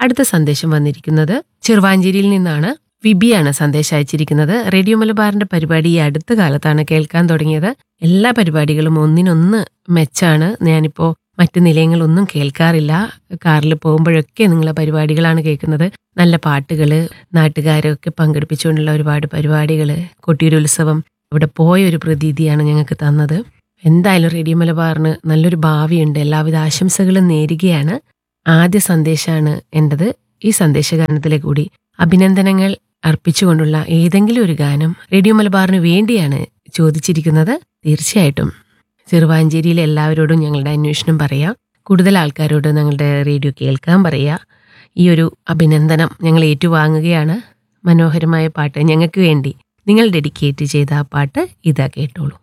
അടുത്ത സന്ദേശം വന്നിരിക്കുന്നത് ചെറുവാഞ്ചേരിയിൽ നിന്നാണ് വിബിയാണ് സന്ദേശം അയച്ചിരിക്കുന്നത് റേഡിയോ മലബാറിന്റെ പരിപാടി ഈ അടുത്ത കാലത്താണ് കേൾക്കാൻ തുടങ്ങിയത് എല്ലാ പരിപാടികളും ഒന്നിനൊന്ന് മെച്ചാണ് ഞാനിപ്പോ മറ്റു നിലയങ്ങളൊന്നും കേൾക്കാറില്ല കാറിൽ പോകുമ്പോഴൊക്കെ നിങ്ങളെ പരിപാടികളാണ് കേൾക്കുന്നത് നല്ല പാട്ടുകള് നാട്ടുകാരൊക്കെ പങ്കെടുപ്പിച്ചുകൊണ്ടുള്ള ഒരുപാട് പരിപാടികള് കൊട്ടിയൂരുത്സവം ഇവിടെ പോയ ഒരു പ്രതീതിയാണ് ഞങ്ങൾക്ക് തന്നത് എന്തായാലും റേഡിയോ മലബാറിന് നല്ലൊരു ഭാവിയുണ്ട് എല്ലാവിധ ആശംസകളും നേരുകയാണ് ആദ്യ സന്ദേശമാണ് എൻ്റെത് ഈ സന്ദേശഗാനത്തിലെ കൂടി അഭിനന്ദനങ്ങൾ അർപ്പിച്ചുകൊണ്ടുള്ള ഏതെങ്കിലും ഒരു ഗാനം റേഡിയോ മലബാറിന് വേണ്ടിയാണ് ചോദിച്ചിരിക്കുന്നത് തീർച്ചയായിട്ടും ചെറുവാഞ്ചേരിയിലെ എല്ലാവരോടും ഞങ്ങളുടെ അന്വേഷണം പറയാം കൂടുതൽ ആൾക്കാരോട് ഞങ്ങളുടെ റേഡിയോ കേൾക്കാൻ പറയാ ഈ ഒരു അഭിനന്ദനം ഞങ്ങൾ ഏറ്റുവാങ്ങുകയാണ് മനോഹരമായ പാട്ട് ഞങ്ങൾക്ക് വേണ്ടി നിങ്ങൾ ഡെഡിക്കേറ്റ് ചെയ്ത ആ പാട്ട് ഇതാ കേട്ടോളൂ